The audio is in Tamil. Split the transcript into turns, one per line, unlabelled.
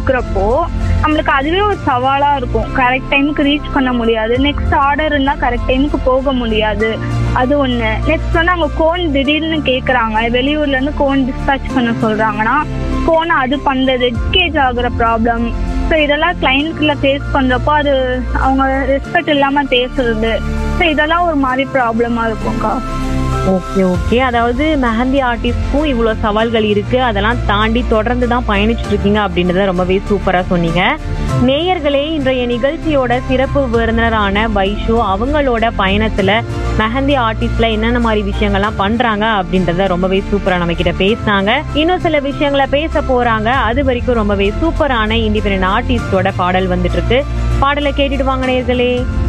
கொடுக்குறப்போ நம்மளுக்கு அதுவே ஒரு சவாலா இருக்கும் கரெக்ட் டைமுக்கு ரீச் பண்ண முடியாது நெக்ஸ்ட் ஆர்டர் இருந்தா கரெக்ட் டைமுக்கு போக முடியாது அது ஒண்ணு நெக்ஸ்ட் வந்து அவங்க கோன் திடீர்னு கேக்குறாங்க வெளியூர்ல இருந்து கோன் டிஸ்பேச் பண்ண சொல்றாங்கன்னா கோன் அது பண்றது கேஜ் ஆகுற ப்ராப்ளம் ஸோ இதெல்லாம் கிளைண்ட்ல ஃபேஸ் பண்றப்போ அது அவங்க ரெஸ்பெக்ட் இல்லாம பேசுறது ஸோ இதெல்லாம் ஒரு மாதிரி ப்ராப்ளமா இருக்கும்க்கா
ஓகே ஓகே அதாவது மெஹந்தி ஆர்டிஸ்ட்க்கும் இவ்வளோ சவால்கள் இருக்கு அதெல்லாம் தாண்டி தொடர்ந்து தான் பயணிச்சுட்டு இருக்கீங்க அப்படின்றத ரொம்பவே சூப்பரா சொன்னீங்க நேயர்களே இன்றைய நிகழ்ச்சியோட சிறப்பு விருந்தினரான வைஷு அவங்களோட பயணத்துல மெஹந்தி ஆர்டிஸ்ட்ல என்னென்ன மாதிரி விஷயங்கள்லாம் பண்றாங்க அப்படின்றத ரொம்பவே சூப்பரா நம்ம கிட்ட பேசினாங்க இன்னும் சில விஷயங்களை பேச போறாங்க அது வரைக்கும் ரொம்பவே சூப்பரான இண்டிபெண்டன்ட் ஆர்டிஸ்டோட பாடல் வந்துட்டு இருக்கு பாடலை கேட்டுட்டு வாங்க நேயர்களே